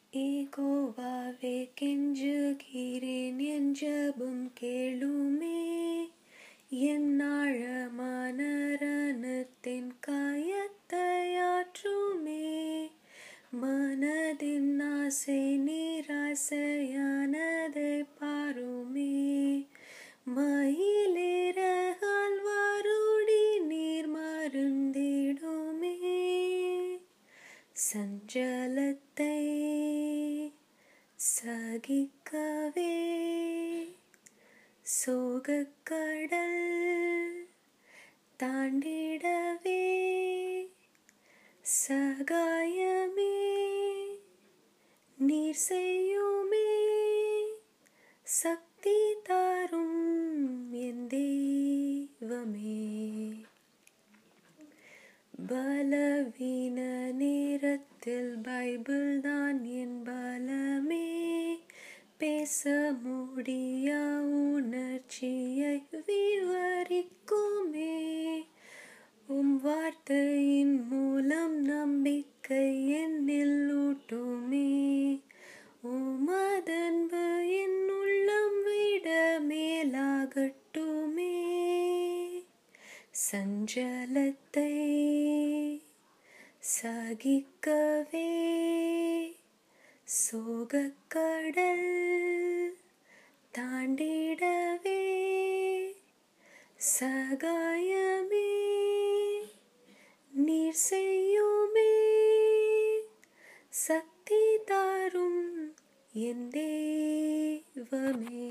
ஏகோவாவே கெஞ்சுகிறேன் என் ஜெபம் கேளுமே என் ஆழமான ரணத்தின் காயத்தையாற்றுமே மனதின் ஆசை நீராசையானதை பாருமே மயிலிறகால் வாரோடி நீர் மருந்திடுமே சஞ்சலத்தை சகிக்கவே சோகக்கடல் தாண்டிடவே சகாயமே நீர் செய்யுமே சக்தி தாரும் என் தெய்வமே பலவீன நேரத்தில் பைபிள் தான் என் பலமே பேச முடிய உணர்ச்சியை விவரிக்குமே உம் வார்த்தையின் மூலம் நம்பிக்கை என்னில் ஊட்டுமே உமதன்பு என் உள்ளம் விட மேலாகட்டுமே சஞ்சலத்தை சகிக்கவே சோகக்கடல் தாண்டிடவே சகாயமே நீர் செய்யுமே சக்தி தாரும் என் தெய்வமே